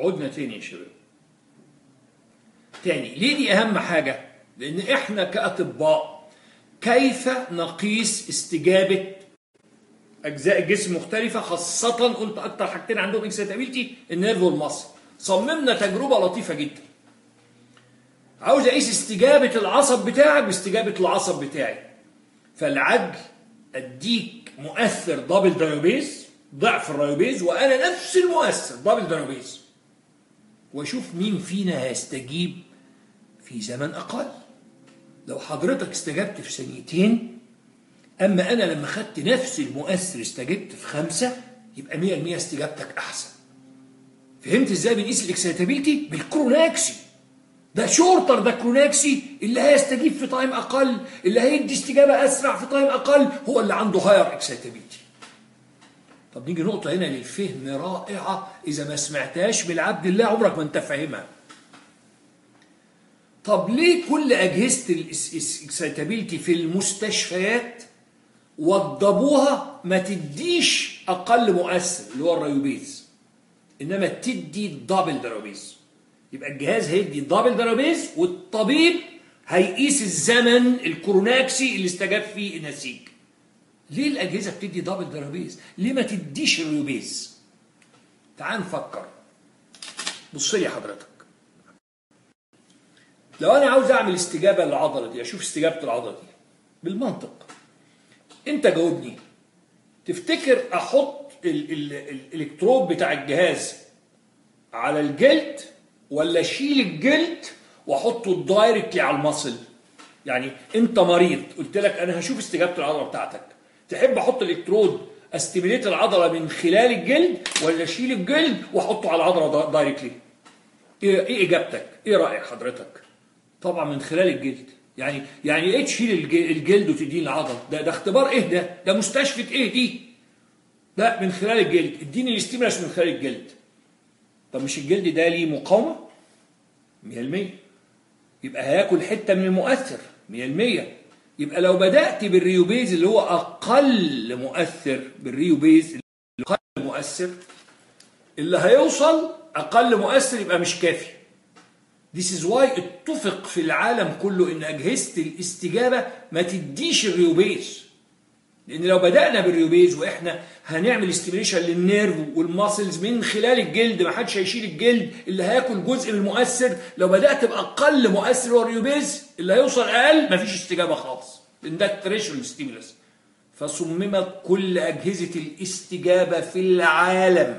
عدنا تاني يا شباب تاني ليه دي أهم حاجة لأن إحنا كأطباء كيف نقيس استجابة أجزاء الجسم مختلفة خاصة قلت أكتر حاجتين عندهم اكسيتابيلتي النيرف والمصل صممنا تجربة لطيفة جدا عاوز أقيس استجابة العصب بتاعك باستجابة العصب بتاعي فالعجل أديك مؤثر دبل دايوبيز ضعف الرايوبيز وأنا نفس المؤثر دبل دايوبيز واشوف مين فينا هيستجيب في زمن اقل لو حضرتك استجبت في ثانيتين اما انا لما خدت نفس المؤثر استجبت في خمسه يبقى 100% استجابتك احسن فهمت ازاي بنقيس الاكسيتابيلتي بالكروناكسي ده شورتر ده كروناكسي اللي هيستجيب في تايم اقل اللي هيدي استجابه اسرع في تايم اقل هو اللي عنده هاير اكسيتابيلتي طب نيجي نقطة هنا للفهم رائعة إذا ما سمعتهاش بالعبد الله عمرك ما أنت فاهمها. طب ليه كل أجهزة الاكسيتابيلتي في المستشفيات وضبوها ما تديش أقل مؤثر اللي هو الريوبيز إنما تدي دبل دراوبيز يبقى الجهاز هيدي دبل دراوبيز والطبيب هيقيس الزمن الكروناكسي اللي استجاب فيه النسيج ليه الأجهزة بتدي دبل دراوبيز ليه ما تديش الريوبيز تعال نفكر بص لي حضرتك لو انا عاوز اعمل استجابه للعضله دي اشوف استجابه العضله دي بالمنطق انت جاوبني تفتكر احط ال ال الالكترود بتاع الجهاز على الجلد ولا اشيل الجلد واحطه دايركتلي على المصل يعني انت مريض قلت لك انا هشوف استجابه العضله بتاعتك تحب احط الالكترود استيميليت العضله من خلال الجلد ولا اشيل الجلد واحطه على العضله دايركتلي ايه ايه اجابتك ايه رايك حضرتك طبعا من خلال الجلد يعني يعني ايه تشيل الج- الجلد وتديني العضله ده ده اختبار ايه ده ده مستشفى ايه دي لا من خلال الجلد اديني الاستيمولاس من خلال الجلد طب مش الجلد ده ليه مقاومه 100% يبقى هياكل حته من المؤثر 100% يبقى لو بدات بالريوبيز اللي هو اقل مؤثر بالريوبيز اللي اقل مؤثر اللي هيوصل اقل مؤثر يبقى مش كافي This is why اتفق في العالم كله ان اجهزه الاستجابه ما تديش الريوبيز لان لو بدانا بالريوبيز واحنا هنعمل استيميليشن للنيرف والماسلز من خلال الجلد ما حدش هيشيل الجلد اللي هياكل جزء من المؤثر لو بدات باقل مؤثر هو الريوبيز اللي هيوصل اقل مفيش استجابه خالص لان ده التريشول ستيمولس فصممت كل اجهزه الاستجابه في العالم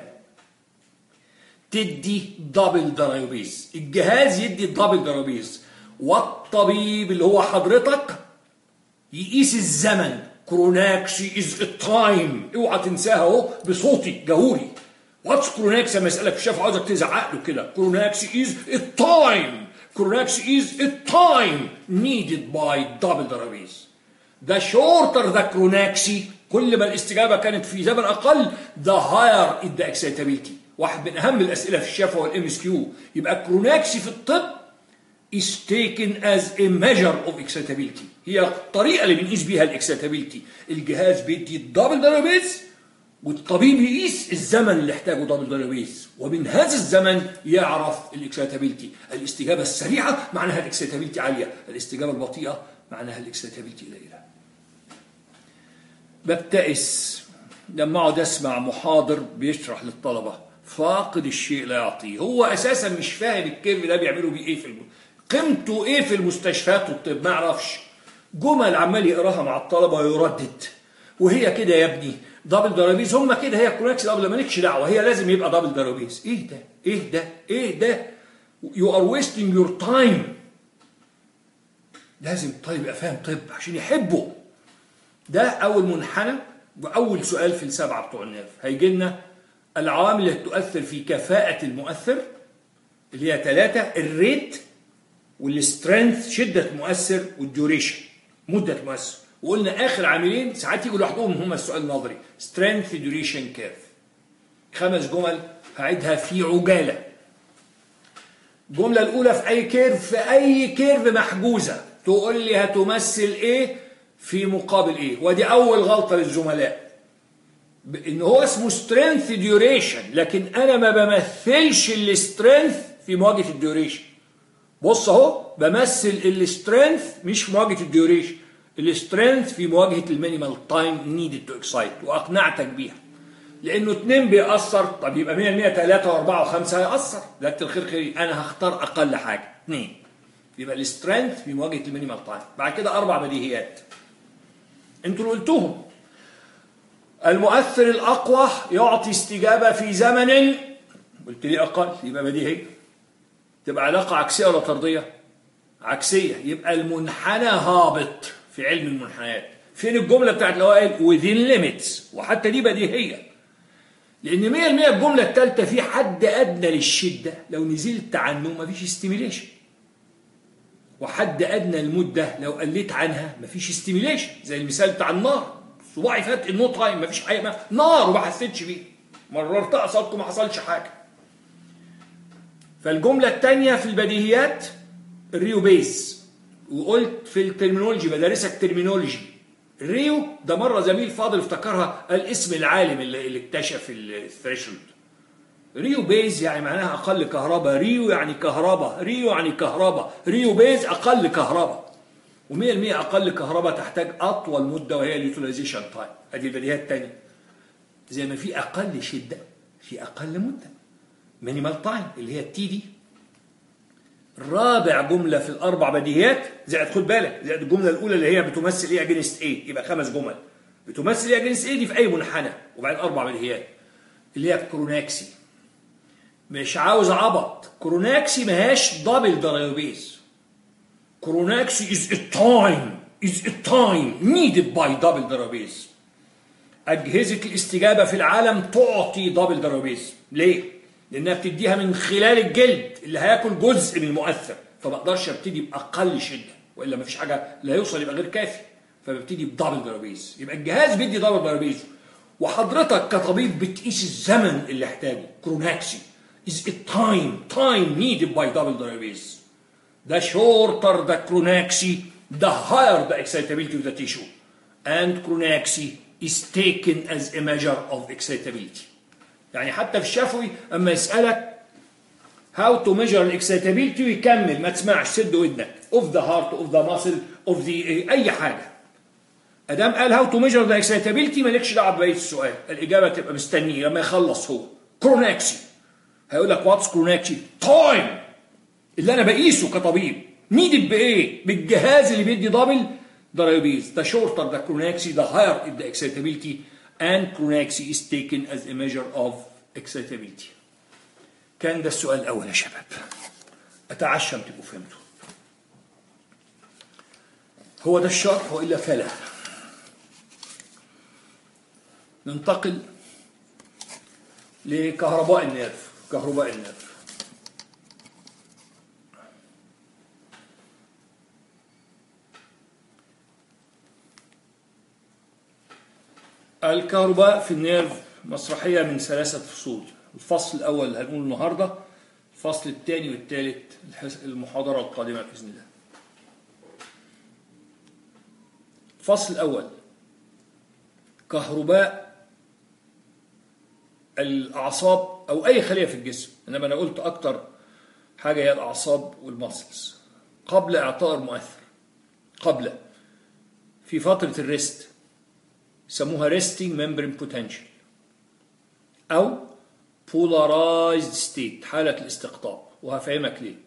تدي دبل درايوبيز الجهاز يدي دبل درايوبيز والطبيب اللي هو حضرتك يقيس الزمن كروناكسي از التايم اوعى تنساها اهو بصوتي جهوري واتس كروناكسي لما يسالك الشيف عاوزك تزعق له كده كروناكسي از التايم كروناكسي از التايم needed by double درايوبيز the shorter the كروناكسي كل ما الاستجابه كانت في زمن اقل the higher is the excitability واحد من اهم الاسئله في الشفا والام اس كيو يبقى الكروناكسي في الطب is taken as a measure of excitability هي الطريقه اللي بنقيس بيها الاكسيتابيلتي الجهاز بيدي الدبل دايناميز والطبيب يقيس الزمن اللي احتاجه دبل دايناميز ومن هذا الزمن يعرف الاكسيتابيلتي الاستجابه السريعه معناها الاكسيتابيلتي عاليه الاستجابه البطيئه معناها الاكسيتابيلتي قليله ببتئس لما اقعد اسمع محاضر بيشرح للطلبه فاقد الشيء لا يعطيه هو اساسا مش فاهم الكيرف ده بيعملوا بيه ايه في الم... قيمته ايه في المستشفيات والطب ما يعرفش جمل عمال يقراها مع الطلبه ويردد وهي كده يا ابني دبل دارابيز هم كده هي كونكس دبل مالكش دعوه هي لازم يبقى دبل دارابيز ايه ده ايه ده ايه ده يو ار ويستنج يور تايم لازم الطالب يبقى فاهم طب عشان يحبه ده اول منحنى واول سؤال في السبعه بتوع النيرف هيجي لنا العوامل اللي تؤثر في كفاءه المؤثر اللي هي ثلاثه الريت والسترينث شده مؤثر والديوريشن مده مؤثر وقلنا اخر عاملين ساعات يجوا لوحدهم هم السؤال النظري سترينث ديوريشن كيرف خمس جمل هعيدها في عجاله الجمله الاولى في اي كيرف في اي كيرف محجوزه تقول لي هتمثل ايه في مقابل ايه ودي اول غلطه للزملاء ان هو اسمه سترينث ديوريشن لكن انا ما بمثلش السترينث في مواجهه الديوريشن بص اهو بمثل السترينث مش في مواجهه الديوريشن السترينث في مواجهه المينيمال تايم نيدد تو اكسايت واقنعتك بيها لانه اتنين بيأثر طب يبقى 100 100 3 و4 و5 هيأثر لكن الخير خير انا هختار اقل حاجه اثنين يبقى السترينث في مواجهه المينيمال تايم بعد كده اربع بديهيات انتوا اللي قلتوهم المؤثر الاقوى يعطي استجابه في زمن قلت لي اقل يبقى بديهي تبقى علاقه عكسيه ولا طرديه عكسيه يبقى المنحنى هابط في علم المنحنيات فين الجمله بتاعت اللي هو قال within limits وحتى دي بديهيه لان 100% الجمله الثالثه في حد ادنى للشده لو نزلت عنه مفيش ستيميليشن وحد ادنى المده لو قلت عنها مفيش ستيميليشن زي المثال بتاع النار صباعي فات النو تايم مفيش حاجه ما نار وما حسيتش بيه مررت قصادكم ما حصلش حاجه فالجمله الثانيه في البديهيات الريو بيز وقلت في الترمينولوجي بدرسك ترمينولوجي ريو ده مره زميل فاضل افتكرها الاسم العالم اللي, اللي اكتشف الثريشولد ريو بيز يعني معناها اقل كهرباء ريو يعني كهرباء ريو يعني كهرباء ريو بيز اقل كهرباء و100% اقل كهرباء تحتاج اطول مده وهي اليوتيلايزيشن تايم ادي البديهيه الثانيه زي ما في اقل شده في اقل مده مينيمال تايم اللي هي التي دي رابع جمله في الاربع بديهيات زائد خد بالك زائد الجمله الاولى اللي هي بتمثل ايه اجينست ايه يبقى خمس جمل بتمثل ايه اجينست ايه دي في اي منحنى وبعدين اربع بديهيات اللي هي الكروناكسي مش عاوز عبط كروناكسي ماهاش دبل درايوبيز كروناكسي is a time is a time needed by double درايوبيز أجهزة الاستجابة في العالم تعطي دبل درايوبيز ليه؟ لأنها بتديها من خلال الجلد اللي هياكل جزء من المؤثر فما اقدرش ابتدي بأقل شدة وإلا مفيش حاجة لا يوصل يبقى غير كافي فببتدي بدبل درايوبيز يبقى الجهاز بيدي دبل درايوبيز وحضرتك كطبيب بتقيس الزمن اللي احتاجه كروناكسي is a time time needed by double derivates. The shorter the chronaxy, the higher the excitability of the tissue. And chronaxy is taken as a measure of excitability. يعني حتى في الشفوي اما يسألك how to measure excitability ويكمل ما تسمعش سد ودنك of the heart of the muscle of the اي حاجة ادام قال how to measure the excitability مالكش دعوه ببقيه السؤال الاجابه تبقى مستنيه لما يخلص هو كروناكسي هيقول لك واتس كروناكسي تايم اللي انا بقيسه كطبيب نيدد بايه بالجهاز اللي بيدي دبل درايوبيز the shorter the chronaxy the higher the excitability and chronaxy is taken as a measure of excitability كان ده السؤال الاول يا شباب اتعشم تبقوا فهمتوا هو ده الشرح والا فلا ننتقل لكهرباء النيرف كهرباء النيرف الكهرباء في النيرف مسرحية من ثلاثة فصول الفصل الأول اللي هنقوله النهاردة الفصل الثاني والثالث المحاضرة القادمة بإذن الله الفصل الأول كهرباء الأعصاب أو أي خلية في الجسم إنما أنا قلت أكتر حاجة هي الأعصاب والمسلز قبل إعطاء المؤثر قبل في فترة الريست يسموها resting membrane potential أو polarized state حالة الاستقطاب وهفهمك ليه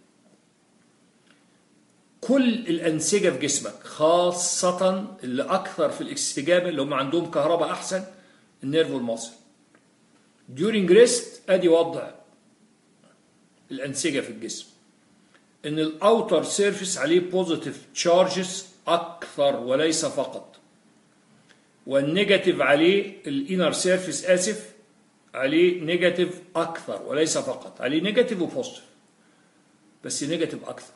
كل الأنسجة في جسمك خاصة اللي أكثر في الاستجابة اللي هم عندهم كهرباء أحسن النيرف والمصل during rest أدي وضع الأنسجة في الجسم إن الأوتر سيرفيس عليه بوزيتيف تشارجز أكثر وليس فقط والنيجاتيف عليه الانر سيرفيس اسف عليه نيجاتيف اكثر وليس فقط عليه نيجاتيف وبوزيتيف بس نيجاتيف اكثر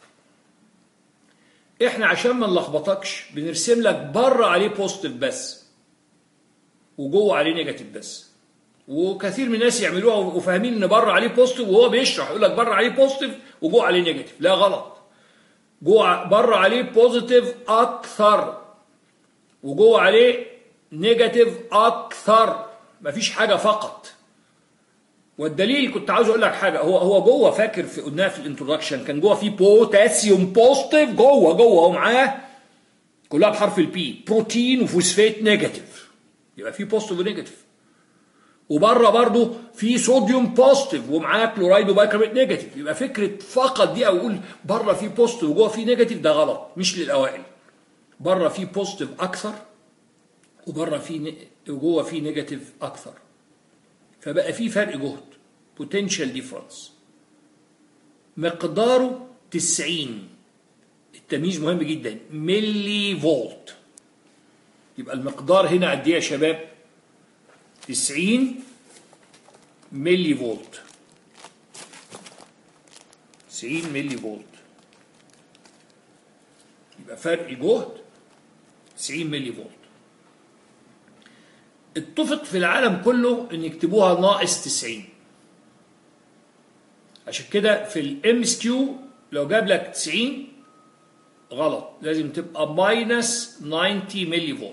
احنا عشان ما نلخبطكش بنرسم لك بره عليه بوزيتيف بس وجوه عليه نيجاتيف بس وكثير من الناس يعملوها وفاهمين ان بره عليه بوزيتيف وهو بيشرح يقول لك بره عليه بوزيتيف وجوه عليه نيجاتيف لا غلط جوه بره عليه بوزيتيف اكثر وجوه عليه نيجاتيف اكثر مفيش حاجه فقط والدليل كنت عاوز اقول لك حاجه هو هو جوه فاكر في قلناها في الانترودكشن كان جوه في بوتاسيوم بوزيتيف جوه جوه ومعاه كلها بحرف البي بروتين وفوسفات نيجاتيف يبقى في بوزيتيف ونيجاتيف وبره برضه في صوديوم بوزيتيف ومعاه كلورايد وبايكربونات نيجاتيف يبقى فكره فقط دي اقول بره في بوزيتيف وجوه في نيجاتيف ده غلط مش للاوائل بره في بوزيتيف اكثر وبره في وجوه في نيجاتيف اكثر فبقى في فرق جهد بوتنشال ديفرنس مقداره 90 التمييز مهم جدا ملي فولت يبقى المقدار هنا قد ايه يا شباب 90 ملي فولت 90 ملي فولت يبقى فرق جهد 90 ملي فولت اتفق في العالم كله ان يكتبوها ناقص 90 عشان كده في الام اس كيو لو جاب لك 90 غلط لازم تبقى ماينس 90 ملي فولت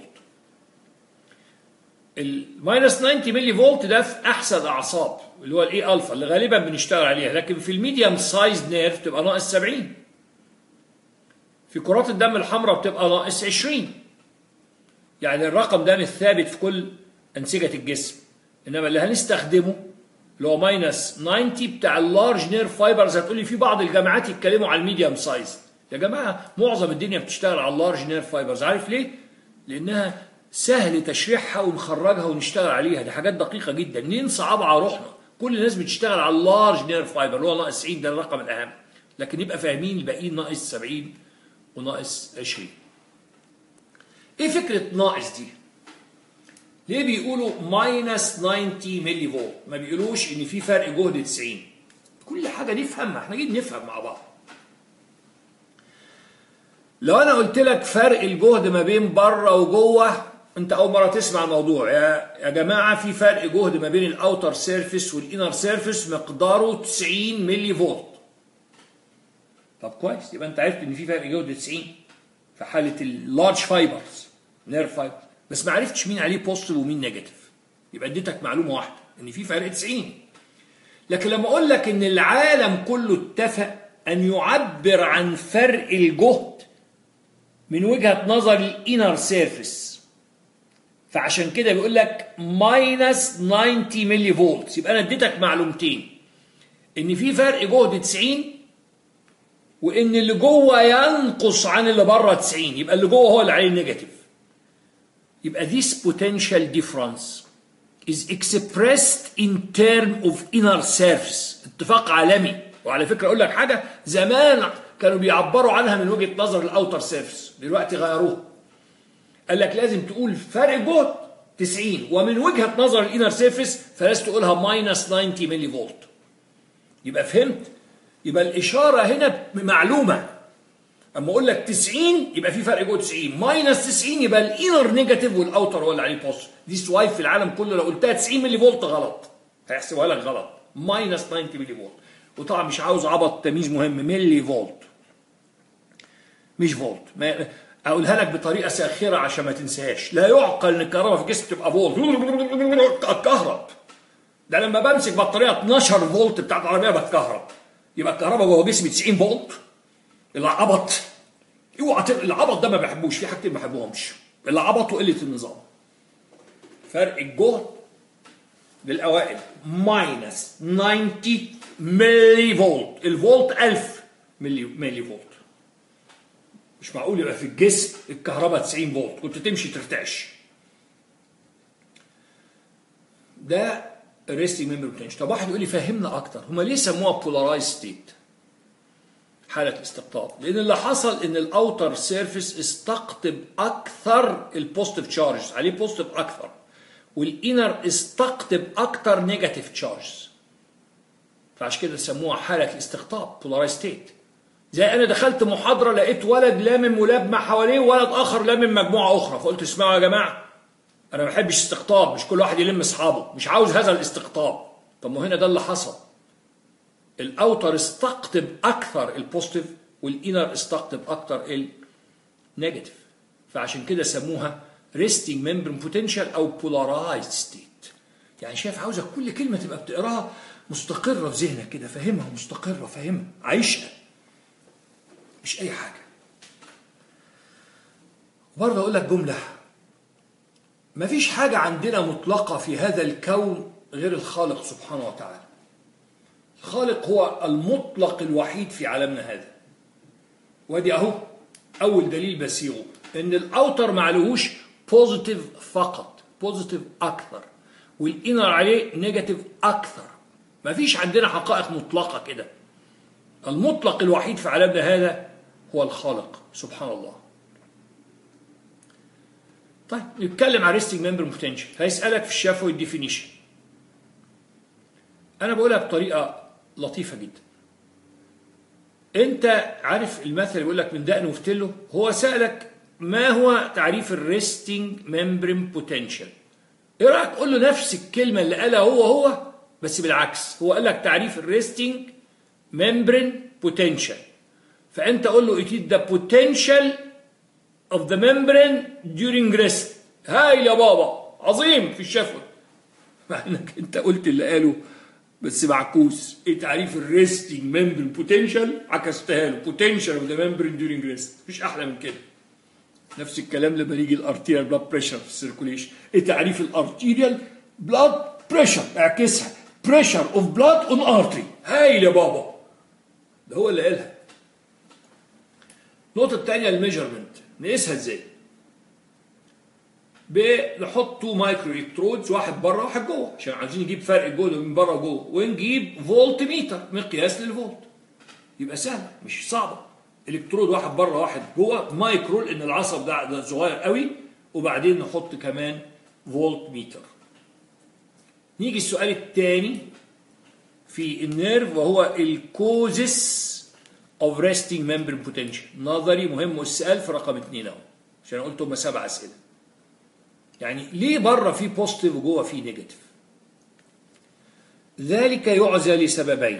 الماينس 90 ملي فولت ده في احسن اعصاب اللي هو الاي الفا اللي غالبا بنشتغل عليها لكن في الميديم سايز نيرف تبقى ناقص 70 في كرات الدم الحمراء بتبقى ناقص 20 يعني الرقم ده مش ثابت في كل انسجه الجسم انما اللي هنستخدمه اللي هو ماينس 90 بتاع اللارج نيرف فايبرز هتقول لي في بعض الجامعات يتكلموا على الميديم سايز يا جماعه معظم الدنيا بتشتغل على اللارج نيرف فايبرز عارف ليه؟ لانها سهل تشريحها ونخرجها ونشتغل عليها دي حاجات دقيقه جدا منين صعبه على روحنا كل الناس بتشتغل على اللارج نيرف فايبر اللي هو ناقص 90 ده الرقم الاهم لكن يبقى فاهمين الباقيين ناقص 70 وناقص 20 ايه فكره ناقص دي؟ ليه بيقولوا ماينس 90 ملي فولت ما بيقولوش ان في فرق جهد 90 كل حاجه نفهمها احنا جايين نفهم مع بعض لو انا قلت لك فرق الجهد ما بين بره وجوه انت اول مره تسمع الموضوع يا يا جماعه في فرق جهد ما بين الاوتر سيرفيس والانر سيرفيس مقداره 90 ملي فولت طب كويس يبقى انت عرفت ان في فرق جهد 90 في حاله اللارج فايبرز نيرف فايبرز بس ما عرفتش مين عليه بوزيتيف ومين نيجاتيف يبقى اديتك معلومه واحده ان في فرق 90 لكن لما اقول لك ان العالم كله اتفق ان يعبر عن فرق الجهد من وجهه نظر الانر سيرفيس فعشان كده بيقول لك ماينس 90 ملي فولت يبقى انا اديتك معلومتين ان في فرق جهد 90 وان اللي جوه ينقص عن اللي بره 90 يبقى اللي جوه هو اللي عليه نيجاتيف يبقى this potential difference is expressed in term of inner surface اتفاق عالمي وعلى فكره اقول لك حاجه زمان كانوا بيعبروا عنها من وجهه نظر الاوتر سيرفيس دلوقتي غيروها قال لك لازم تقول فرق جهد 90 ومن وجهه نظر الانر سيرفيس فلازم تقولها ماينس 90 ملي فولت يبقى فهمت يبقى الاشاره هنا معلومه اما اقول لك 90 يبقى في فرق جوه 90 ماينس 90 يبقى الانر نيجاتيف والاوتر هو اللي عليه بوزيتيف دي سوايب في العالم كله لو قلتها 90 ملي فولت غلط هيحسبها لك غلط ماينس 90 ملي فولت وطبعا مش عاوز عبط تمييز مهم ملي فولت مش فولت ما اقولها لك بطريقه ساخره عشان ما تنساهاش لا يعقل ان الكهرباء في الجسم تبقى فولت اتكهرب ده لما بمسك بطاريه 12 فولت بتاعت العربيه بتكهرب يبقى الكهرباء جوه جسمي 90 فولت العبط اوعى العبط ده ما بحبوش في حاجتين ما بحبهمش العبط وقله النظام فرق الجهد للاوائل ماينس 90 ملي فولت الفولت 1000 ملي ملي فولت مش معقول يبقى في الجسم الكهرباء 90 فولت كنت تمشي ترتعش ده الريستنج ميمبر بوتنشال طب واحد يقول لي فهمنا اكتر هما ليه سموها بولارايز ستيت حالة استقطاب لأن اللي حصل إن الأوتر سيرفيس استقطب أكثر البوزيتيف تشارجز عليه بوزيتيف أكثر والإنر استقطب أكثر نيجاتيف تشارجز فعشان كده سموها حالة الاستقطاب بولارايز ستيت زي أنا دخلت محاضرة لقيت ولد لامم ملابمة حواليه وولد آخر لامم مجموعة أخرى فقلت اسمعوا يا جماعة أنا ما بحبش استقطاب مش كل واحد يلم أصحابه مش عاوز هذا الاستقطاب طب ما هنا ده اللي حصل الاوتر استقطب اكثر البوزيتيف والانر استقطب اكثر النيجاتيف فعشان كده سموها ريستنج ممبرين بوتنشال او بولارايزد ستيت يعني شايف عاوزك كل كلمة تبقى بتقراها مستقرة في ذهنك كده فاهمها مستقرة فاهمها عايشها مش أي حاجة برضه أقول لك جملة مفيش حاجة عندنا مطلقة في هذا الكون غير الخالق سبحانه وتعالى الخالق هو المطلق الوحيد في عالمنا هذا وادي اهو اول دليل بسيغه ان الاوتر معلهوش بوزيتيف فقط بوزيتيف اكثر والانر عليه نيجاتيف اكثر مفيش عندنا حقائق مطلقه كده المطلق الوحيد في عالمنا هذا هو الخالق سبحان الله طيب نتكلم عن ريستنج ممبر بوتنشال هيسالك في الشفوي الديفينيشن انا بقولها بطريقه لطيفه جدا انت عارف المثل اللي بيقول لك من دقن وفتله هو سالك ما هو تعريف الريستنج ممبرين بوتنشال ايه رايك قول له نفس الكلمه اللي قالها هو هو بس بالعكس هو قال لك تعريف الريستنج ممبرين بوتنشال فانت قول له it is the potential of the membrane during rest هاي يا بابا عظيم في الشفوي مع انك انت قلت اللي قاله بس معكوس ايه تعريف الريستنج ممبرين بوتنشال عكستها له بوتنشال اوف ذا ممبرين ديورنج ريست مفيش احلى من كده نفس الكلام لما يجي الارتيريال بلاد بريشر في السيركوليشن ايه تعريف الارتيريال بلاد بريشر اعكسها بريشر اوف بلاد اون ارتري هايل يا بابا ده هو اللي قالها النقطة الثانية الميجرمنت نقيسها ازاي؟ بنحط تو مايكرو الكترودز واحد بره وواحد جوه عشان عايزين نجيب فرق الجهد من بره وجوه ونجيب فولت ميتر مقياس للفولت يبقى سهل مش صعبه الكترود واحد بره واحد جوه مايكرو لان العصب ده, ده صغير قوي وبعدين نحط كمان فولت ميتر نيجي السؤال الثاني في النيرف وهو الكوزس اوف ريستنج ممبرين بوتنشال نظري مهم والسؤال في رقم اثنين اهو عشان قلت هم سبع اسئله يعني ليه بره في بوزيتيف وجوه في نيجاتيف ذلك يعزى لسببين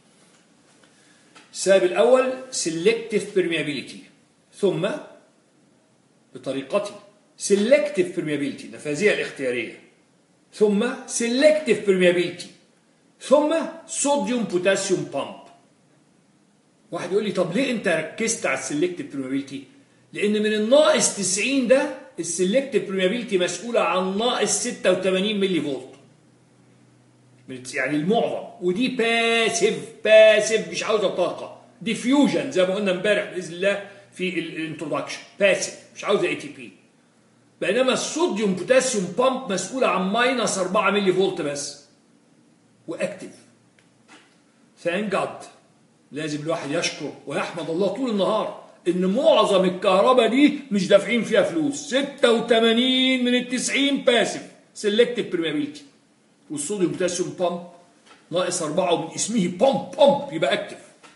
السبب الاول سيلكتيف permeability ثم بطريقتي سيلكتيف permeability النفاذيه الاختياريه ثم سيلكتيف permeability ثم صوديوم بوتاسيوم بامب واحد يقول لي طب ليه انت ركزت على السيلكتيف permeability لان من الناقص 90 ده السلكتيف بريمابيلتي مسؤولة عن ناقص 86 ملي فولت يعني المعظم ودي باسيف باسيف مش عاوزة طاقة ديفيوجن زي ما قلنا امبارح بإذن الله في الانترودكشن باسيف مش عاوزة اي تي بي بينما الصوديوم بوتاسيوم بامب مسؤولة عن ماينس 4 ملي فولت بس واكتف ثانك جاد لازم الواحد يشكر ويحمد الله طول النهار ان معظم الكهرباء دي مش دافعين فيها فلوس 86 من ال 90 باسف سيلكتيف بريمابيلتي والصوديوم بوتاسيوم بامب ناقص أربعة ومن اسمه بامب بامب يبقى اكتف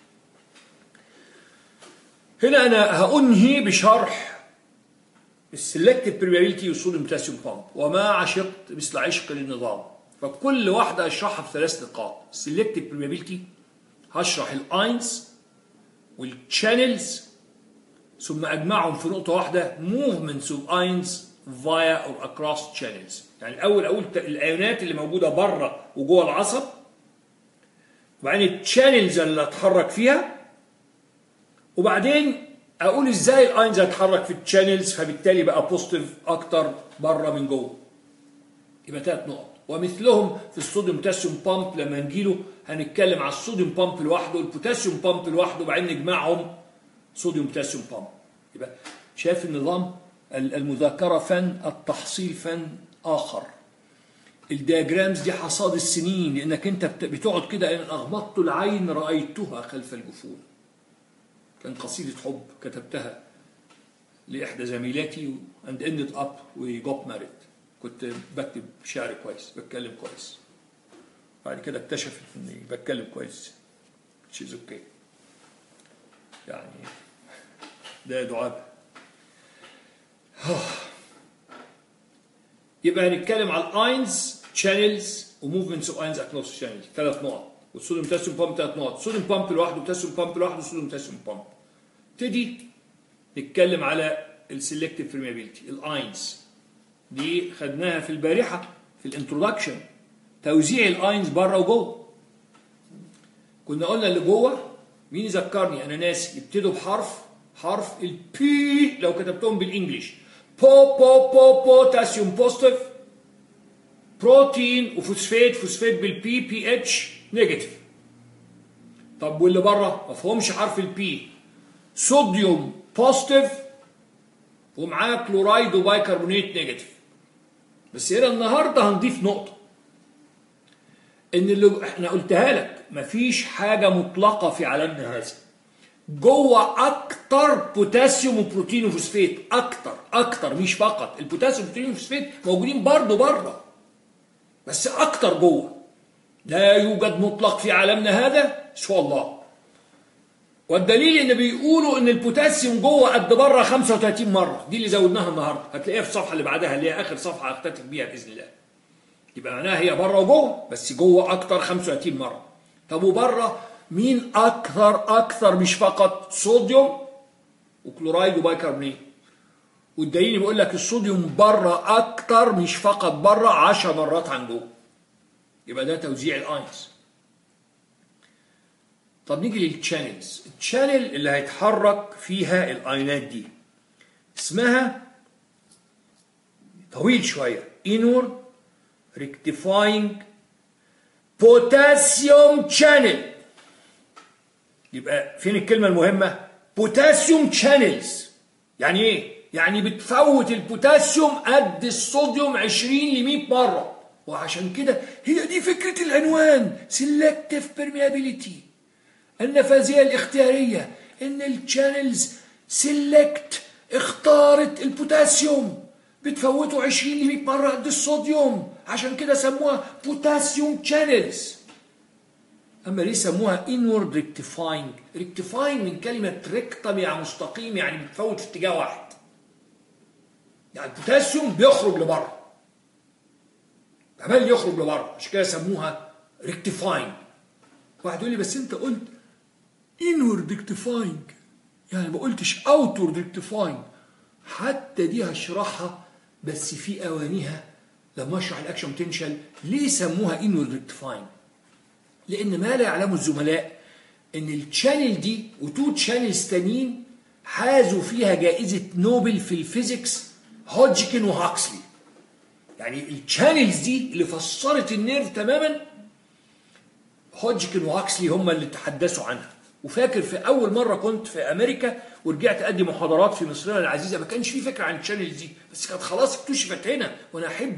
هنا أنا هأنهي بشرح السلكتيف بريمابيلتي والصوديوم بوتاسيوم بامب وما عشقت مثل عشق للنظام فكل واحدة أشرحها في ثلاث نقاط السلكتيف بريمابيلتي هشرح الاينز والشانلز ثم اجمعهم في نقطه واحده movements of ions via or across channels يعني الاول اقول الايونات اللي موجوده بره وجوه العصب وبعدين الشانلز اللي اتحرك فيها وبعدين اقول ازاي الاينز هتحرك في الشانلز فبالتالي بقى بوزيتيف اكتر بره من جوه يبقى ثلاث نقط ومثلهم في الصوديوم بوتاسيوم بامب لما نجيله هنتكلم على الصوديوم بامب لوحده والبوتاسيوم بامب لوحده وبعدين نجمعهم صوديوم بوتاسيوم بامب يبقى شايف النظام المذاكرة فن التحصيل فن آخر الدياجرامز دي حصاد السنين لأنك أنت بتقعد كده إن أغمضت العين رأيتها خلف الجفون كان قصيدة حب كتبتها لإحدى زميلاتي and ended up we got married كنت بكتب شعر كويس بتكلم كويس بعد كده اكتشفت اني بتكلم كويس she's okay يعني ده دعاء يبقى هنتكلم على الاينز شانلز وموفمنتس اوف اينز اكروس شانلز ثلاث نقط والصوديوم بوتاسيوم بامب ثلاث نقط صوديوم بامب لوحده بوتاسيوم بامب لوحده صوديوم بوتاسيوم بامب نبتدي نتكلم على السلكتيف بريمابيلتي الاينز دي خدناها في البارحه في الانترودكشن توزيع الاينز بره وجوه كنا قلنا اللي جوه مين يذكرني انا ناسي يبتدوا بحرف حرف البي لو كتبتهم بالانجلش بو بو بو بوتاسيوم بوزيتيف بروتين وفوسفات فوسفات بالبي بي اتش نيجاتيف طب واللي بره ما فيهمش حرف البي صوديوم بوزيتيف ومعاه كلورايد وبايكربونات نيجاتيف بس هنا النهارده هنضيف نقطه ان اللي احنا قلتها لك مفيش حاجه مطلقه في عالمنا هذا جوه اكتر بوتاسيوم وبروتين وفوسفات اكتر اكتر مش فقط البوتاسيوم والبروتين والفوسفات موجودين برضه بره بس اكتر جوه لا يوجد مطلق في عالمنا هذا سوى الله والدليل ان بيقولوا ان البوتاسيوم جوه قد بره 35 مره دي اللي زودناها النهارده هتلاقيها في الصفحه اللي بعدها اللي هي اخر صفحه هختتم بيها باذن الله يبقى معناها هي بره وجوه بس جوه اكتر 35 مره طب وبره مين اكثر اكثر مش فقط صوديوم وكلورايد وبايكربونات والدليل بيقول لك الصوديوم بره اكتر مش فقط بره 10 مرات عن جوه يبقى ده توزيع الاينز طب نيجي للتشانلز التشانل اللي هيتحرك فيها الاينات دي اسمها طويل شويه انور ريكتيفاينج بوتاسيوم شانل يبقى فين الكلمه المهمه بوتاسيوم شانلز يعني ايه يعني بتفوت البوتاسيوم قد الصوديوم 20 ل 100 مره وعشان كده هي دي فكره العنوان سيلكتيف بيرميابيليتي النفاذيه الاختياريه ان الشانلز سيلكت اختارت البوتاسيوم بتفوته 20 ل 100 مره قد الصوديوم عشان كده سموها بوتاسيوم شانلز اما ليه سموها انورد ريكتيفاينج ريكتيفاينج من كلمه ريكتم يعني مستقيم يعني بتفوت في اتجاه واحد يعني البوتاسيوم بيخرج لبره عمال يخرج لبره عشان كده سموها ريكتيفاينج واحد يقول لي بس انت قلت انورد ريكتيفاينج يعني ما قلتش اوتورد ريكتيفاينج حتى دي هشرحها بس في اوانيها لما اشرح الاكشن بوتنشال ليه سموها انورد ريكتيفاينج لان ما لا يعلمه الزملاء ان التشانل دي وتو تشانلز تانيين حازوا فيها جائزه نوبل في الفيزيكس هودجكن وهاكسلي يعني التشانلز دي اللي فسرت النيرف تماما هودجكن وهاكسلي هم اللي تحدثوا عنها وفاكر في اول مره كنت في امريكا ورجعت ادي محاضرات في مصرنا العزيزه ما كانش في فكره عن التشانلز دي بس كانت خلاص اكتشفت هنا وانا احب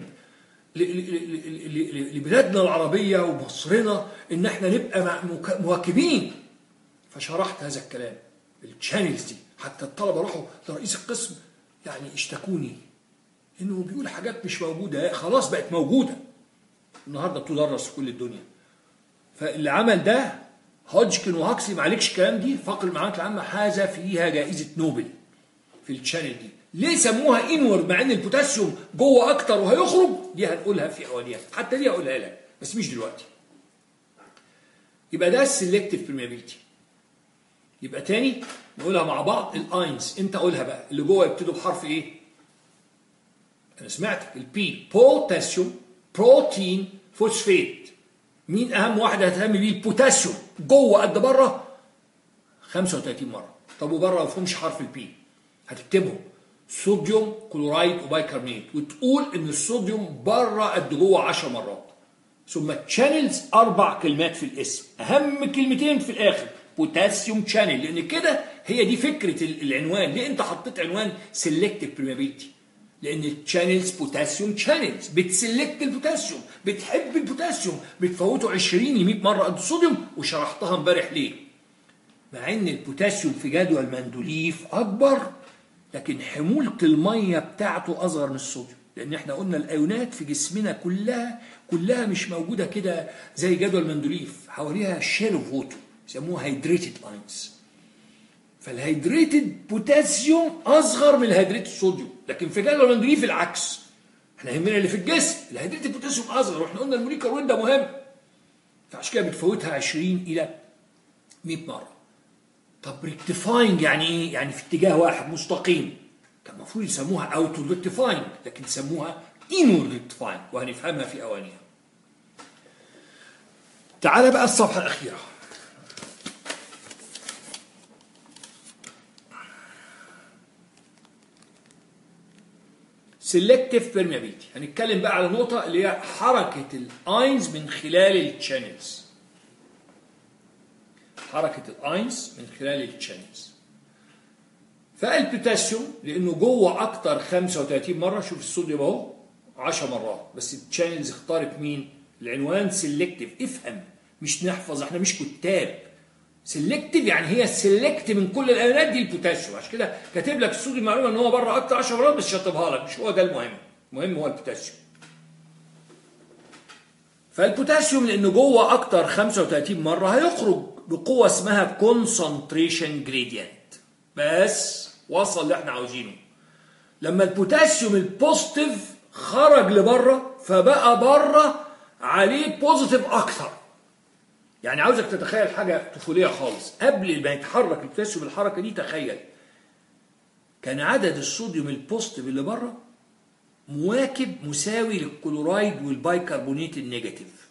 لبلادنا العربيه ومصرنا ان احنا نبقى مواكبين فشرحت هذا الكلام التشانلز دي حتى الطلبه راحوا لرئيس القسم يعني اشتكوني انه بيقول حاجات مش موجوده خلاص بقت موجوده النهارده بتدرس في كل الدنيا فاللي عمل ده هودجكن وهاكسلي ما عليكش الكلام دي فقر المعلومات العامه حاز فيها جائزه نوبل في التشانل دي ليه سموها انورد مع ان البوتاسيوم جوه اكتر وهيخرج دي هنقولها في اوانيها حتى دي هقولها لك بس مش دلوقتي يبقى ده السلكتيف برميابيلتي يبقى تاني نقولها مع بعض الاينز انت قولها بقى اللي جوه يبتدوا بحرف ايه انا سمعتك البي بوتاسيوم بروتين فوسفات مين اهم واحد هتهتم بيه البوتاسيوم جوه قد بره 35 مره طب وبره ما فيهمش حرف البي هتكتبهم صوديوم كلورايد وبايكربونات وتقول ان الصوديوم بره قد جوه 10 مرات ثم تشانلز اربع كلمات في الاسم اهم كلمتين في الاخر بوتاسيوم شانل لان كده هي دي فكره العنوان ليه انت حطيت عنوان سيلكتيف بريمابيلتي لان الشانلز بوتاسيوم شانلز بتسلكت البوتاسيوم بتحب البوتاسيوم بتفوته 20 ل 100 مره قد الصوديوم وشرحتها امبارح ليه مع ان البوتاسيوم في جدول مندوليف اكبر لكن حمولة المية بتاعته أصغر من الصوديوم لأن احنا قلنا الأيونات في جسمنا كلها كلها مش موجودة كده زي جدول مندوليف حواليها شيل اوف ووتر يسموها هيدريتد لاينز فالهيدريتد بوتاسيوم أصغر من الهيدريتد صوديوم لكن في جدول مندوليف العكس احنا يهمنا اللي في الجسم الهيدريتد بوتاسيوم أصغر واحنا قلنا الموليكر وين ده مهم فعشان كده بتفوتها 20 إلى 100 مرة طب ريكتيفاينج يعني ايه؟ يعني في اتجاه واحد مستقيم. كان المفروض يسموها اوتو ريكتيفاينج لكن سموها انور ريكتيفاينج وهنفهمها في اوانيها. تعال بقى الصفحة الأخيرة سيلكتيف بيرميابيلتي هنتكلم بقى على نقطة اللي هي حركة الاينز من خلال التشانلز حركة الاينز من خلال التشانلز فالبوتاسيوم لانه جوه اكتر 35 مره شوف الصوديوم اهو 10 مرات بس التشانلز اختارت مين؟ العنوان سيلكتيف افهم مش نحفظ احنا مش كتاب سيلكتيف يعني هي سيلكت من كل الايونات دي البوتاسيوم عشان كده كاتب لك الصوديوم معلومه ان هو بره اكتر 10 مرات بس شطبها لك مش هو ده المهم المهم هو البوتاسيوم فالبوتاسيوم لانه جوه اكتر 35 مره هيخرج بقوه اسمها كونسنتريشن جريدينت بس وصل اللي احنا عاوزينه لما البوتاسيوم البوزيتيف خرج لبره فبقى بره عليه بوزيتيف اكتر يعني عاوزك تتخيل حاجه طفوليه خالص قبل ما يتحرك البوتاسيوم الحركه دي تخيل كان عدد الصوديوم البوزيتيف اللي بره مواكب مساوي للكلورايد والبايكربونات النيجاتيف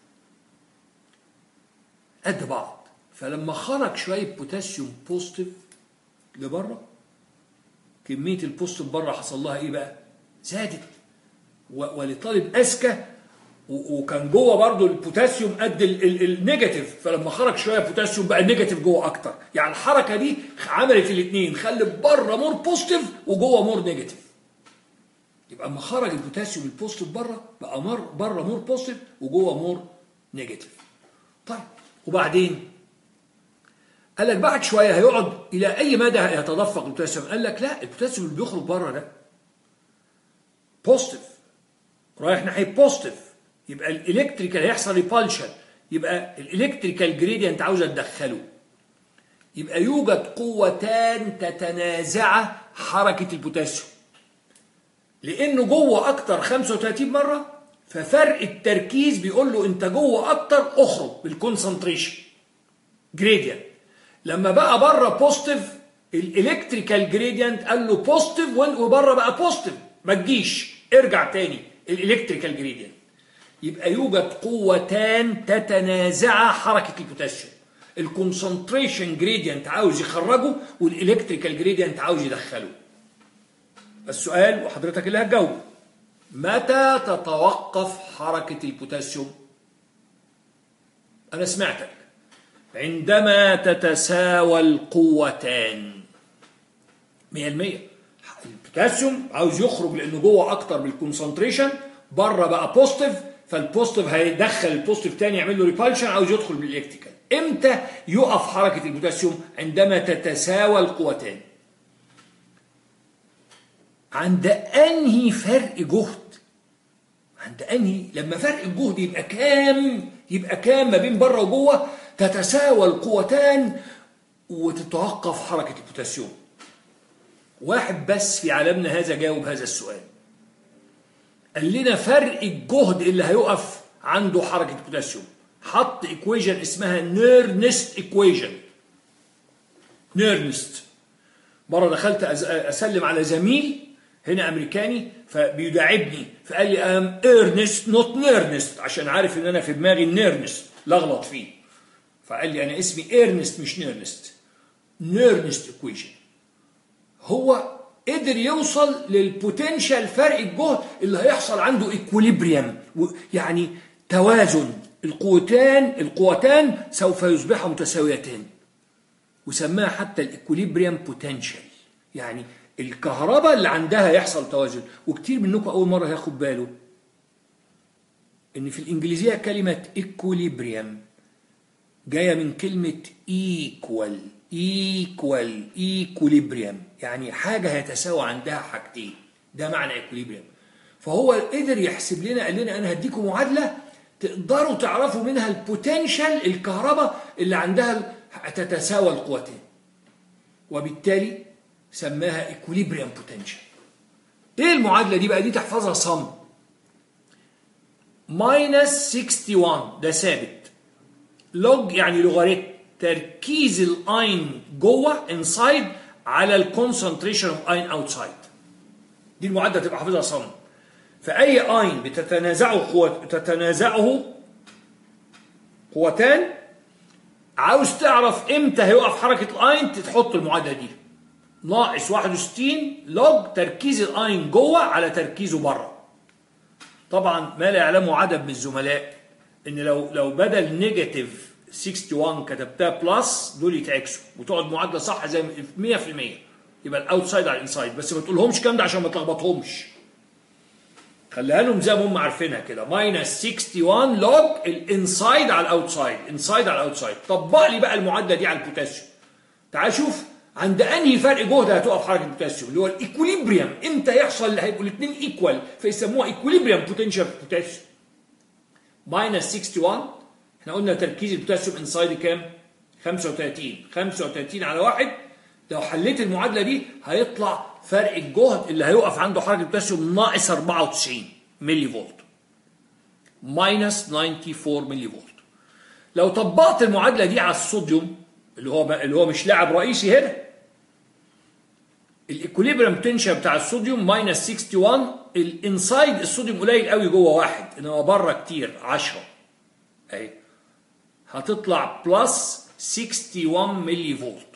قد بعض فلما خرج شويه بوتاسيوم بوزيتيف لبره كميه البوزيتيف بره حصل لها ايه بقى زادت ولطالب اذكى وكان جوه برضه البوتاسيوم قد النيجاتيف فلما خرج شويه بوتاسيوم بقى النيجاتيف جوه اكتر يعني الحركه دي عملت الاثنين خلت بره مور بوزيتيف وجوه مور نيجاتيف يبقى اما خرج البوتاسيوم البوزيتيف بره بقى مر بره مور بوزيتيف وجوه مور نيجاتيف طيب وبعدين قال لك بعد شويه هيقعد الى اي مدى يتدفق البوتاسيوم قال لك لا البوتاسيوم اللي بيخرج بره ده بوزيتيف رايح ناحيه بوزيتيف يبقى الالكتريكال هيحصل ريبالشن يبقى الالكتريكال جريدينت عاوزه تدخله يبقى يوجد قوتان تتنازع حركه البوتاسيوم لانه جوه اكتر 35 مره ففرق التركيز بيقول له انت جوه اكتر اخرج بالكونسنتريشن جريدينت لما بقى بره بوزيتيف الالكتريكال جريدينت قال له بوزيتيف وبره بقى بوزيتيف ما تجيش ارجع تاني الالكتريكال جريدينت يبقى يوجد قوتان تتنازع حركه البوتاسيوم الكونسنتريشن جريدينت عاوز يخرجه والالكتريكال جريدينت عاوز يدخله السؤال وحضرتك اللي هتجاوب متى تتوقف حركه البوتاسيوم انا سمعتك عندما تتساوى القوتان 100% البوتاسيوم عاوز يخرج لانه جوه اكتر بالكونسنتريشن بره بقى بوزيتيف فالبوزيتيف هيدخل البوزيتيف تاني يعمل له ريبالشن عاوز يدخل بالالكتريكال امتى يقف حركه البوتاسيوم عندما تتساوى القوتان عند انهي فرق جهد عند انهي لما فرق الجهد يبقى كام يبقى كام ما بين بره وجوه تتساوى القوتان وتتوقف حركه البوتاسيوم واحد بس في عالمنا هذا جاوب هذا السؤال قال لنا فرق الجهد اللي هيقف عنده حركة البوتاسيوم حط ايكويجن اسمها نيرنست ايكويجن نيرنست مرة دخلت أسلم على زميل هنا أمريكاني فبيداعبني فقال لي أم ايرنست نوت نيرنست عشان عارف إن أنا في دماغي نيرنست لغلط فيه فقال لي أنا اسمي ايرنست مش نيرنست نيرنست ايكويجن هو قدر يوصل للبوتنشال فرق الجهد اللي هيحصل عنده ايكوليبريم يعني توازن القوتان القوتان سوف يصبحا متساويتان وسماها حتى الايكوليبريم بوتنشال يعني الكهرباء اللي عندها يحصل توازن وكتير منكم اول مره هياخد باله ان في الانجليزيه كلمه ايكوليبريم جايه من كلمه ايكوال ايكوال ايكوليبريم يعني حاجه هيتساوى عندها حاجتين ده معنى ايكوليبريم فهو قدر يحسب لنا قال لنا انا هديكم معادله تقدروا تعرفوا منها البوتنشال الكهرباء اللي عندها تتساوى القوتين وبالتالي سماها ايكوليبريم بوتنشال ايه المعادله دي بقى دي تحفظها صم ماينس 61 ده ثابت لوج يعني لوغاريتم تركيز الاين جوه انسايد على الكونسنتريشن اوف اين اوتسايد دي المعادله تبقى حافظها صم فاي اين بتتنازعه قوة تتنازعه قوتان عاوز تعرف امتى هيقف حركه الاين تحط المعادله دي ناقص 61 لوج تركيز الاين جوه على تركيزه بره طبعا ما لا يعلمه عدد من الزملاء ان لو لو بدل نيجاتيف 61 كتبتها بلس دول يتعكسوا وتقعد معادله صح زي 100% يبقى الاوتسايد على الانسايد بس ما تقولهمش الكلام ده عشان ما تلخبطهمش خليها لهم زي ما هم عارفينها كده ماينس 61 لوج الانسايد على الاوتسايد انسايد على الاوتسايد طبق لي بقى المعادله دي على البوتاسيوم تعال شوف عند انهي فرق جهد هتقف حركه البوتاسيوم اللي هو الايكوليبريم امتى يحصل اللي هيبقوا الاثنين ايكوال فيسموها ايكوليبريم بوتنشال بوتاسيوم ماينس 61 احنا قلنا تركيز البوتاسيوم انسايد كام 35 35 على واحد لو حليت المعادله دي هيطلع فرق الجهد اللي هيقف عنده حركه البوتاسيوم ناقص 94 ملي فولت ماينس 94 ملي فولت لو طبقت المعادله دي على الصوديوم اللي هو اللي هو مش لاعب رئيسي هنا الايكوليبريم بوتنشال بتاع الصوديوم ماينس 61 الانسايد الصوديوم قليل قوي جوه واحد انما بره كتير 10 اهي هتطلع بلس 61 ملي فولت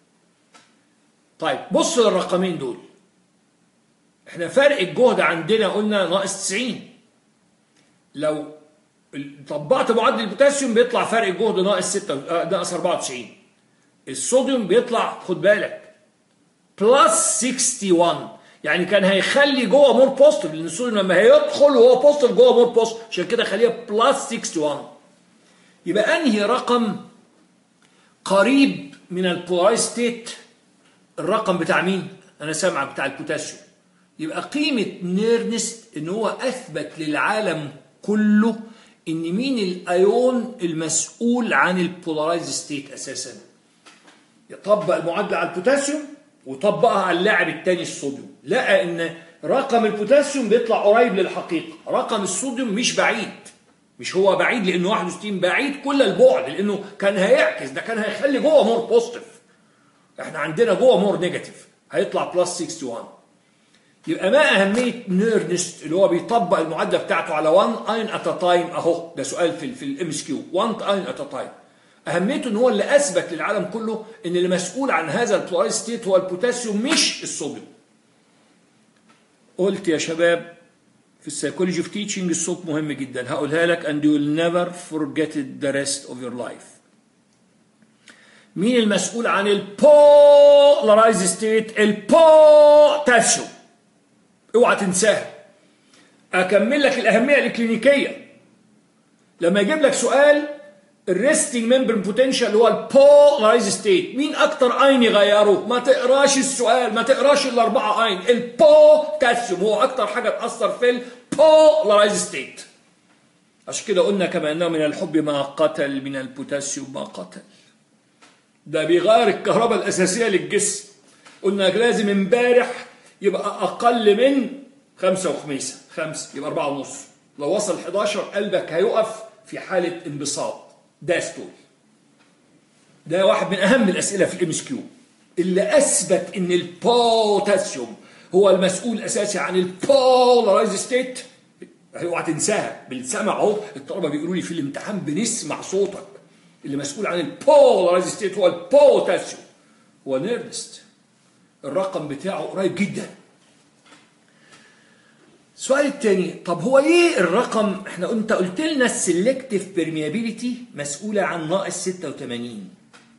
طيب بص للرقمين دول احنا فرق الجهد عندنا قلنا ناقص 90 لو طبقت معدل البوتاسيوم بيطلع فرق الجهد ناقص 6 آه ناقص 94 الصوديوم بيطلع خد بالك بلس 61 يعني كان هيخلي جوه مور بوزيتيف لان الصوديوم لما هيدخل وهو بوزيتيف جوه مور بوزيتيف عشان كده خليها بلس 61 يبقى انهي رقم قريب من البولارايز ستيت الرقم بتاع مين؟ انا سامع بتاع البوتاسيوم يبقى قيمة نيرنست ان هو اثبت للعالم كله ان مين الايون المسؤول عن البولارايز ستيت اساسا يطبق المعادلة على البوتاسيوم وطبقها على اللاعب الثاني الصوديوم لقى ان رقم البوتاسيوم بيطلع قريب للحقيقة رقم الصوديوم مش بعيد مش هو بعيد لانه 61 بعيد كل البعد لانه كان هيعكس ده كان هيخلي جوه مور بوزيتيف احنا عندنا جوه مور نيجاتيف هيطلع بلس 61 يبقى ما اهميه نيرنست اللي هو بيطبق المعادله بتاعته على 1 اين ات تايم اهو ده سؤال في في الام اس كيو 1 اين ات تايم اهميته ان هو اللي اثبت للعالم كله ان اللي مسؤول عن هذا البولارايز ستيت هو البوتاسيوم مش الصوديوم قلت يا شباب في السيكولوجي اوف تيتشنج الصوت مهم جدا هقولها لك and you will never forget it the rest of your life مين المسؤول عن البولارايز ستيت البوتاسيوم اوعى تنساها اكمل لك الاهميه الكلينيكيه لما يجيب لك سؤال الريستنج ممبرين بوتنشال اللي هو البولارايز ستيت مين اكتر اين يغيره ما تقراش السؤال ما تقراش الاربعه اين البوتاسيوم هو اكتر حاجه تاثر في البولارايز ستيت عشان كده قلنا كما انه من الحب ما قتل من البوتاسيوم ما قتل ده بيغير الكهرباء الاساسيه للجسم قلنا لازم امبارح يبقى اقل من خمسة وخميسة خمسة يبقى أربعة ونص لو وصل 11 قلبك هيقف في حالة انبساط ده ستول ده واحد من أهم الأسئلة في الام اس كيو اللي أثبت إن البوتاسيوم هو المسؤول الأساسي عن البولارايز ستيت اوعى تنساها بالسمع اهو الطلبه بيقولوا لي في الامتحان بنسمع صوتك اللي مسؤول عن البولارايز ستيت هو البوتاسيوم هو نيرنست الرقم بتاعه قريب جدا السؤال الثاني طب هو ليه الرقم احنا انت قلت لنا السلكتيف بيرميابيليتي مسؤوله عن ناقص 86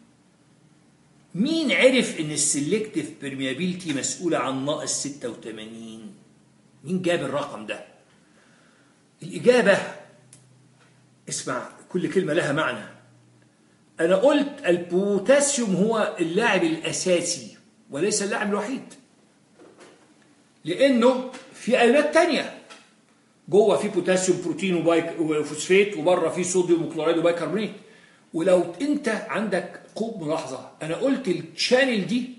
مين عرف ان السلكتيف بيرميابيليتي مسؤوله عن ناقص 86 مين جاب الرقم ده الاجابه اسمع كل كلمه لها معنى انا قلت البوتاسيوم هو اللاعب الاساسي وليس اللاعب الوحيد لانه في ايونات تانية جوه في بوتاسيوم بروتين وبايك وفوسفات وبره في صوديوم وكلورايد وبايكربونات ولو انت عندك قوب ملاحظه انا قلت الشانل دي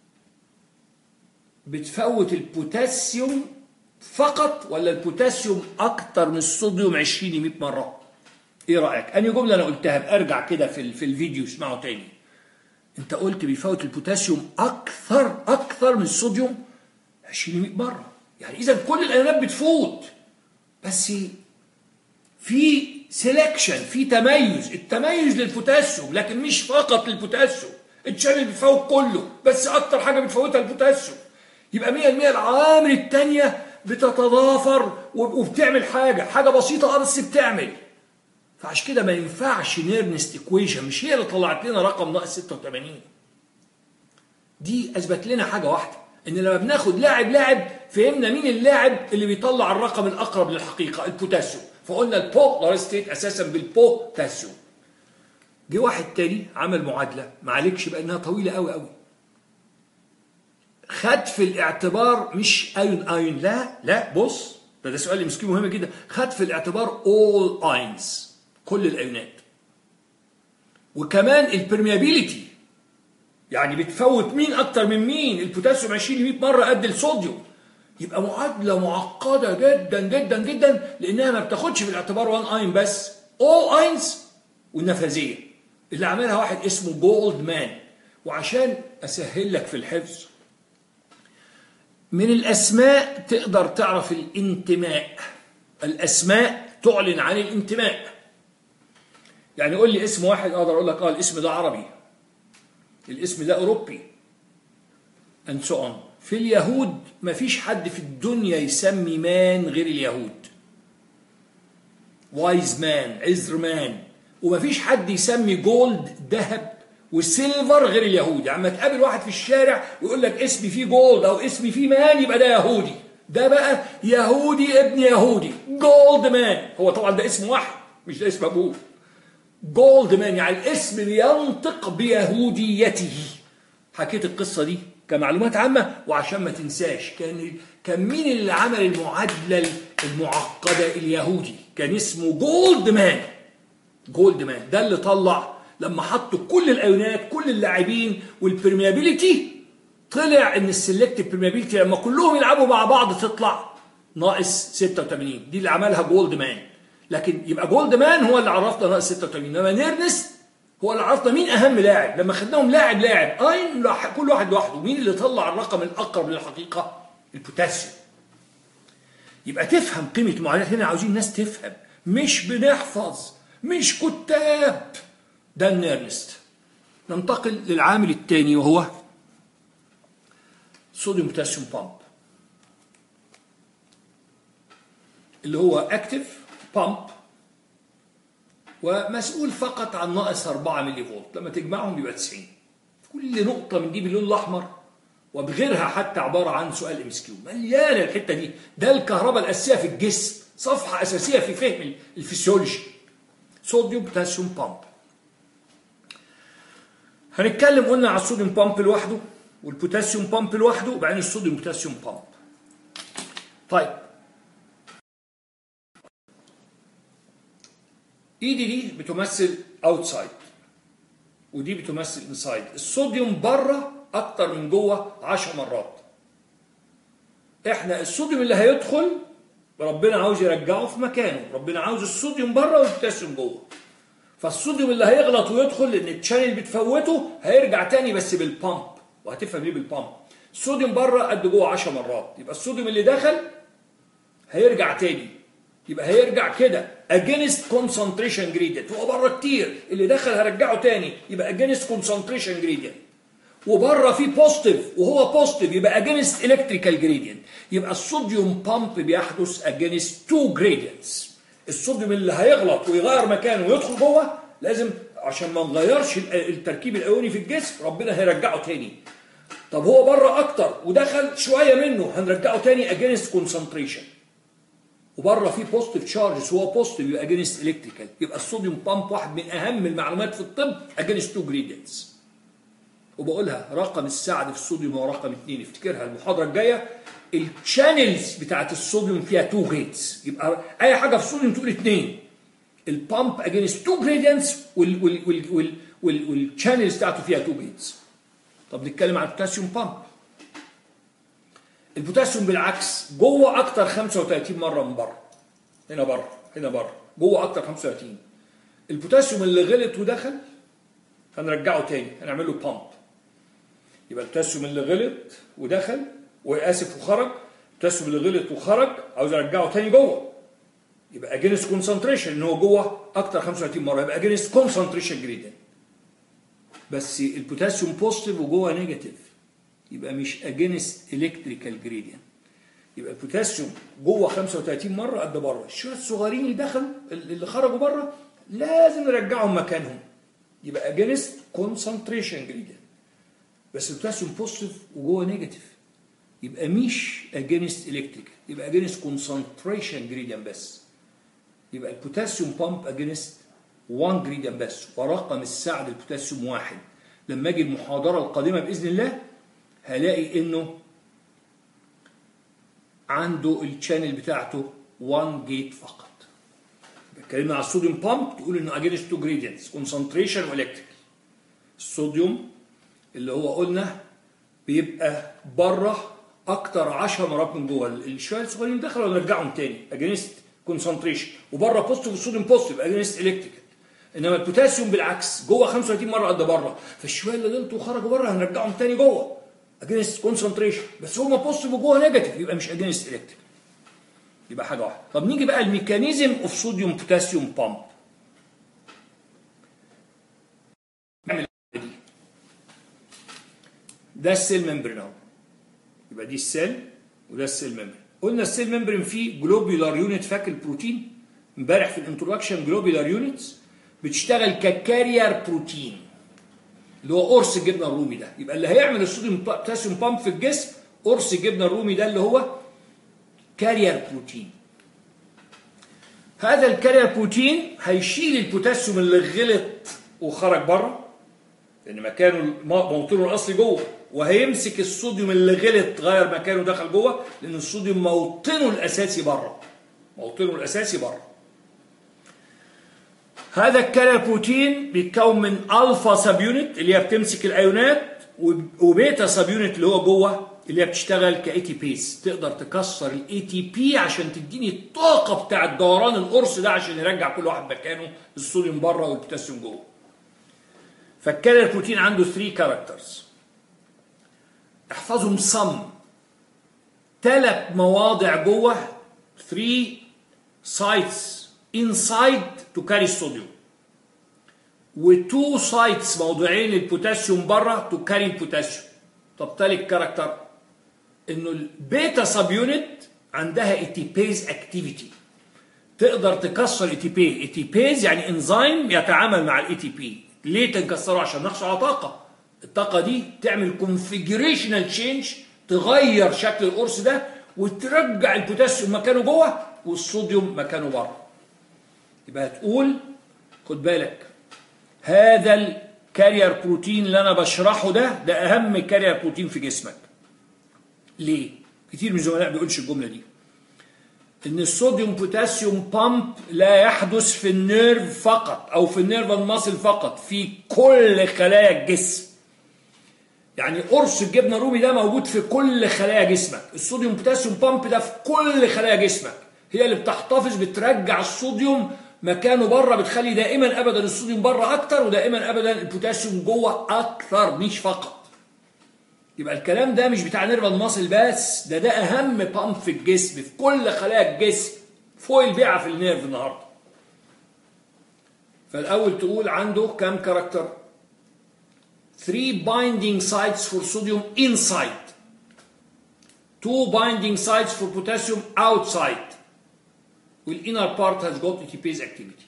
بتفوت البوتاسيوم فقط ولا البوتاسيوم اكتر من الصوديوم 20 100 مره ايه رايك انهي جمله انا قلتها ارجع كده في في الفيديو اسمعه تاني انت قلت بيفوت البوتاسيوم اكثر اكثر من الصوديوم 20 100 مره يعني اذا كل الايونات بتفوت بس في سelection في تميز التميز للبوتاسيوم لكن مش فقط للبوتاسيوم الشانل بتفوت كله بس اكتر حاجه بتفوتها البوتاسيوم يبقى 100% العوامل التانية بتتضافر وبتعمل حاجه حاجه بسيطه اه بس بتعمل فعشان كده ما ينفعش نيرنست ايكويشن مش هي اللي طلعت لنا رقم ناقص 86 دي اثبت لنا حاجه واحده ان لما بناخد لاعب لاعب فهمنا مين اللاعب اللي بيطلع الرقم الاقرب للحقيقه البوتاسيوم فقلنا البولار ستيت اساسا بالبوتاسيوم جه واحد تاني عمل معادله ما عليكش بقى انها طويله قوي قوي خد في الاعتبار مش ايون ايون لا لا بص ده ده سؤال مسكين مهم جدا خد في الاعتبار all ions كل الايونات وكمان البرميابيليتي يعني بتفوت مين اكتر من مين البوتاسيوم 20 100 مره قد الصوديوم يبقى معادله معقده جدا جدا جدا لانها ما بتاخدش في الاعتبار وان اين بس all اينز والنفاذيه اللي عملها واحد اسمه جولد مان وعشان اسهل لك في الحفظ من الاسماء تقدر تعرف الانتماء الاسماء تعلن عن الانتماء يعني قول لي اسم واحد اقدر اقول لك اه الاسم ده عربي الاسم ده اوروبي and so on في اليهود ما فيش حد في الدنيا يسمي مان غير اليهود وايز مان عزر مان وما فيش حد يسمي جولد ذهب والسيلفر غير اليهود يعني لما تقابل واحد في الشارع ويقول لك اسمي فيه جولد او اسمي فيه مان يبقى ده يهودي ده بقى يهودي ابن يهودي جولد مان هو طبعا ده اسم واحد مش ده اسم ابوه جولد مان يعني الاسم بينطق بيهوديته حكيت القصة دي كمعلومات عامة وعشان ما تنساش كان كان مين اللي عمل المعادلة المعقدة اليهودي كان اسمه جولد مان جولد مان ده اللي طلع لما حطوا كل الايونات كل اللاعبين والبرميابيليتي طلع ان السلكتيف برميابيليتي لما كلهم يلعبوا مع بعض تطلع ناقص 86 دي اللي عملها جولد مان لكن يبقى جولد مان هو اللي عرفنا ناقص 86 انما نيرنست هو اللي عرفنا مين اهم لاعب لما خدناهم لاعب لاعب اين كل واحد لوحده مين اللي طلع الرقم الاقرب للحقيقه البوتاسيوم يبقى تفهم قيمه معادلات هنا عاوزين الناس تفهم مش بنحفظ مش كتاب ده النيرنست ننتقل للعامل الثاني وهو صوديوم بوتاسيوم بامب اللي هو اكتف بامب ومسؤول فقط عن ناقص 4 ملي فولت لما تجمعهم يبقى 90 كل نقطة من دي باللون الأحمر وبغيرها حتى عبارة عن سؤال ام اس كيو مليانة الحتة دي ده الكهرباء الأساسية في الجسم صفحة أساسية في فهم الفسيولوجي صوديوم بوتاسيوم بامب هنتكلم قلنا على الصوديوم بامب لوحده والبوتاسيوم بامب لوحده وبعدين الصوديوم بوتاسيوم بامب طيب ايدي دي بتمثل اوتسايد ودي بتمثل انسايد الصوديوم بره اكتر من جوه 10 مرات احنا الصوديوم اللي هيدخل ربنا عاوز يرجعه في مكانه ربنا عاوز الصوديوم بره والبوتاسيوم جوه فالصوديوم اللي هيغلط ويدخل لان التشانل بتفوته هيرجع تاني بس بالبامب وهتفهم ليه بالبامب الصوديوم بره قد جوه 10 مرات يبقى الصوديوم اللي دخل هيرجع تاني يبقى هيرجع كده against concentration gradient هو بره كتير اللي دخل هرجعه تاني يبقى against concentration gradient وبره في بوزيتيف وهو بوزيتيف يبقى against electrical gradient يبقى الصوديوم بامب بيحدث against two gradients الصوديوم اللي هيغلط ويغير مكانه ويدخل جوه لازم عشان ما نغيرش التركيب الايوني في الجسم ربنا هيرجعه تاني طب هو بره اكتر ودخل شويه منه هنرجعه تاني against concentration وبره في بوزيتيف تشارجز هو بوزيتيف يبقى اجينست الكتريكال يبقى الصوديوم بامب واحد من اهم المعلومات في الطب اجينست تو جريدينتس وبقولها رقم السعد في الصوديوم هو رقم اثنين افتكرها المحاضره الجايه الشانلز بتاعت الصوديوم فيها تو جريدز يبقى اي حاجه في الصوديوم تقول اثنين البامب اجينست تو جريدينتس والشانلز بتاعته فيها تو جريدز طب نتكلم عن البوتاسيوم بامب البوتاسيوم بالعكس جوه اكتر 35 مره من بره هنا بره هنا بره جوه اكتر 35 البوتاسيوم اللي غلط ودخل هنرجعه تاني هنعمل له بامب يبقى البوتاسيوم اللي غلط ودخل واسف وخرج البوتاسيوم اللي غلط وخرج عاوز ارجعه تاني جوه يبقى اجينست كونسنتريشن ان هو جوه اكتر 35 مره يبقى اجينست كونسنتريشن جريدينت بس البوتاسيوم بوزيتيف وجوه نيجاتيف يبقى مش اجينست الكتريكال جريدينت يبقى البوتاسيوم جوه 35 مره قد بره الشويه الصغيرين اللي دخلوا اللي خرجوا بره لازم نرجعهم مكانهم يبقى اجينست كونسنتريشن جريدينت بس البوتاسيوم بوزيتيف وجوه نيجاتيف يبقى مش اجينست الكتريكال يبقى اجينست كونسنتريشن جريدينت بس يبقى البوتاسيوم بامب اجينست 1 جريدينت بس ورقم السعر البوتاسيوم واحد لما اجي المحاضره القادمه باذن الله هلاقي انه عنده الشانل بتاعته 1 جيت فقط اتكلمنا على الصوديوم بامب تقول انه اجينست 2 جريدينتس كونسنتريشن والكتريكال الصوديوم اللي هو قلنا بيبقى بره اكتر 10 مرات من جوه الشويه الصغيرين دخلوا ونرجعهم تاني اجينست كونسنتريشن وبره بوزيتيف الصوديوم بوزيتيف اجينست الكتريكال انما البوتاسيوم بالعكس جوه 35 مره قد بره فالشويه اللي دلتوا وخرجوا بره هنرجعهم تاني جوه اجينست كونسنتريشن بس هما بوزيتيف وجوه نيجاتيف يبقى مش اجينست الكتريكال يبقى حاجه واحده طب نيجي بقى الميكانيزم اوف صوديوم بوتاسيوم بامب نعمل دي ده السيل ممبرين اهو يبقى دي السيل وده السيل ممبرين قلنا السيل ممبرين فيه جلوبيولار يونت فاكر البروتين امبارح في الانترودكشن جلوبيولار يونتس بتشتغل ككارير بروتين اللي هو قرص الجبنه الرومي ده يبقى اللي هيعمل الصوديوم بوتاسيوم بامب في الجسم قرص الجبنه الرومي ده اللي هو كارير بروتين هذا الكارير بروتين هيشيل البوتاسيوم اللي غلط وخرج بره لان مكانه موطنه الاصلي جوه وهيمسك الصوديوم اللي غلط غير مكانه دخل جوه لان الصوديوم موطنه الاساسي بره موطنه الاساسي بره هذا الكارير بروتين بيتكون من الفا سب يونت اللي هي بتمسك الايونات وبيتا سب يونت اللي هو جوه اللي هي بتشتغل كاي تي بيز تقدر تكسر الاي تي بي عشان تديني الطاقه بتاعه دوران القرص ده عشان يرجع كل واحد مكانه الصوديوم بره والبوتاسيوم جوه فالكارير بروتين عنده 3 كاركترز احفظهم صم ثلاث مواضع جوه 3 سايتس انسايد تو كاري الصوديوم وتو سايتس موضوعين للبوتاسيوم بره تو كاري البوتاسيوم طب تالت كاركتر انه البيتا سب يونت عندها ايتيبيز اكتيفيتي تقدر تكسر الاي تي بي اي تي بيز يعني انزيم يتعامل مع الاي تي بي ليه تكسره عشان نحصل على طاقه الطاقه دي تعمل كونفيجريشنال تشينج تغير شكل القرص ده وترجع البوتاسيوم مكانه جوه والصوديوم مكانه بره يبقى هتقول خد بالك هذا الكارير بروتين اللي انا بشرحه ده ده اهم كارير بروتين في جسمك ليه كتير من الزملاء ما بيقولش الجمله دي ان الصوديوم بوتاسيوم بامب لا يحدث في النيرف فقط او في النيرف الماسل فقط في كل خلايا الجسم يعني قرص الجبنه الرومي ده موجود في كل خلايا جسمك الصوديوم بوتاسيوم بامب ده في كل خلايا جسمك هي اللي بتحتفظ بترجع الصوديوم مكانه بره بتخلي دائما ابدا الصوديوم بره اكتر ودائما ابدا البوتاسيوم جوه اكتر مش فقط يبقى الكلام ده مش بتاع نيرفال ماسل بس ده ده اهم بامب في الجسم في كل خلايا الجسم فوق البيعه في النيرف النهارده فالاول تقول عنده كام كاركتر 3 binding sites for sodium inside 2 binding sites for potassium outside والinner part has got ATPase activity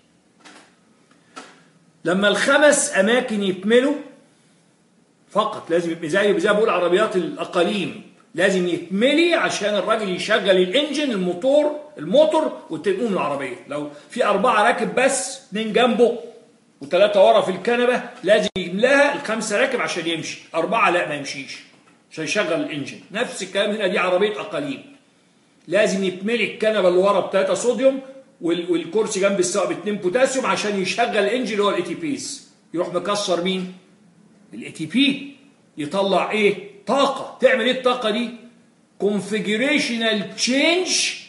لما الخمس اماكن يكملوا فقط لازم يبقى زي زي ما بقول عربيات الاقاليم لازم يتملي عشان الراجل يشغل الانجن الموتور الموتور وتقوم العربيه لو في اربعه راكب بس اثنين جنبه وثلاثه ورا في الكنبه لازم يملاها الخمسه راكب عشان يمشي اربعه لا ما يمشيش عشان يشغل الانجن نفس الكلام هنا دي عربيه اقاليم لازم يتملي الكنبه اللي ورا بثلاثه صوديوم والكرسي جنب السواق باثنين بوتاسيوم عشان يشغل الانجن اللي هو الاي تي بيز يروح مكسر مين؟ الاي تي بي يطلع ايه طاقه تعمل ايه الطاقه دي كونفيجريشنال تشينج